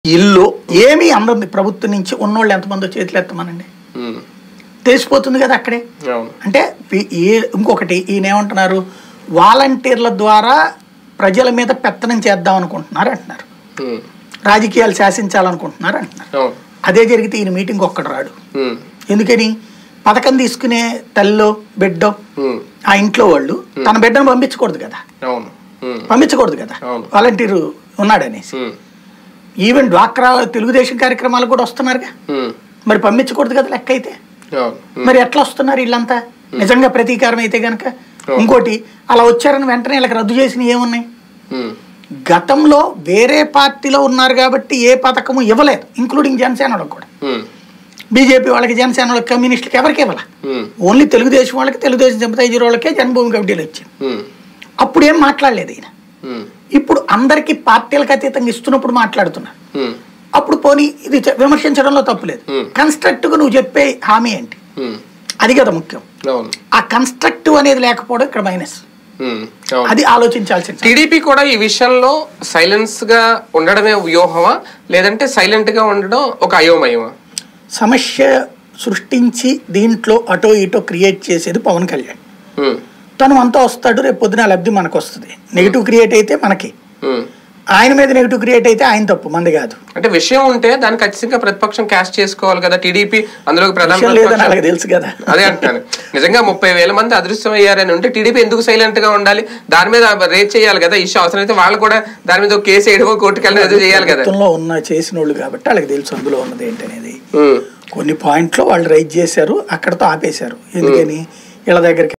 ఇల్లు ఏమీ అందరిది ప్రభుత్వం నుంచి ఉన్నోళ్ళు ఎంతమందో చేతులు ఎత్తమనండి ఉమ్. తెలిసిపోతుంది కదా అక్కడే అవును అంటే ఈ- ఈ ఇంకొకటి ఈయన ఏమంటున్నారు వాలంటీర్ల ద్వారా ప్రజల మీద పెత్తనం చేద్దాం అనుకుంటున్నారు అంటున్నారు ఉమ్. రాజకీయాలు శాసించాలనుకుంటున్నారు అంటున్నారు అవును అదే జరిగితే ఈయన మీటింగ్ ఒక్కడు రాడు ఉమ్. ఎందుకని పథకం తీసుకునే తల్లో బిడ్డో ఉమ్. ఆ ఇంట్లో వాళ్ళు తన బిడ్డను పంపించకూడదు కదా అవును ఉమ్. పంపించకూడదు కదా అవును. వాలంటీరు ఉన్నాడనేసి ఉమ్. ఈవెన్ డ్వాక్రా తెలుగుదేశం కార్యక్రమాలు కూడా వస్తున్నారుగా ఉమ్. మరి పంపించకూడదు కదా లెక్క అయితే అవును ఉమ్. మరి ఎట్లా వస్తున్నారు వీళ్ళంతా నిజంగా ప్రతీకారం అయితే గనక ఇంకోటి అలా వచ్చారని వెంటనే వీళ్ళకి రద్దు చేసిన ఏమున్నాయి ఉమ్. గతంలో వేరే పార్టీలో ఉన్నారు కాబట్టి ఏ పథకము ఇవ్వలేదు ఇంక్లూడింగ్ జనసేన వాళ్ళకి కూడా ఉమ్. బీజేపీ వాళ్ళకి జనసేన వాళ్ళకి కమ్యూనిస్టులకి ఎవరికి ఇవ్వాల ఉమ్. ఓన్లీ తెలుగుదేశం వాళ్ళకి తెలుగుదేశం సింపతైజర్ వాళ్ళకే జన్మభూమి కమిటీలు వచ్చింది ఉమ్. అప్పుడు ఏం మాట్లాడలేదు ఈయన ఉమ్. ఇప్పుడు అందరికీ పార్టీలకు అతీతంగా ఇస్తున్నప్పుడు మాట్లాడుతున్నారు ఉమ్. అప్పుడు పోనీ ఇది చె- విమర్శించడంలో తప్పులేదు Hmm. కన్స్ట్రక్ట్గా నువ్వు చెప్పే హామీ ఏంటి ఉమ్. అది కదా ముఖ్యం అవును ఆ కన్స్ట్రక్టివ్ అనేది లేకపోవడం ఇక్కడ మైనస్ ఉమ్. అవును అది ఆలోచించాల్సింది టీడీపీ కూడా ఈ విషయంలో సైలెన్స్ గా ఉండడమే వ్యూహమా లేదంటే సైలెంట్ గా ఉండడం ఒక అయోమయమా సమస్య సృష్టించి దీంట్లో అటో ఇటో క్రియేట్ చేసేది పవన్ కళ్యాణ్ ఉమ్. తను అంతా వస్తాడు రేపు పొద్దున ఆ లబ్ధి మనకు వస్తుంది నెగిటివ్ క్రియేట్ అయితే మనకి ఉమ్. ఆయన మీద నెగిటివ్ క్రియేట్ అయితే ఆయన తప్పు మంది కాదు అంటే విషయం ఉంటే దాన్ని ఖచ్చితంగా ప్రతిపక్షం క్యాష్ చేసుకోవాలి కదా టీడీపీ అందులో ప్రధాన విషయం లేదని ప్రతిపక్షం- అలాగే తెలుసు కదా అదే అంటున్నాను నిజంగా ముప్పై వేల మంది అదృశ్యం అయ్యారని ఉంటే టీడీపీ ఎందుకు సైలెంట్ గా ఉండాలి దాని మీద రేట్ చేయాలి కదా ఇష్యూ అవసరం అయితే వాళ్ళు కూడా దాని మీద ఒక కేసు వేయడమో కోర్టుకెళ్ళడం ఏదో చేయాలి కదా ప్రభుత్వంలో ఉన్న చేసిన వాళ్ళు కాబట్టి వాళ్ళకి తెలుసు అందులో ఉన్నది ఏంటనేది ఉమ్. కొన్ని పాయింట్లో వాళ్ళు రైజ్ చేశారు అక్కడతో ఆపేశారు ఎందుకని వీళ్ళ దగ్గరికి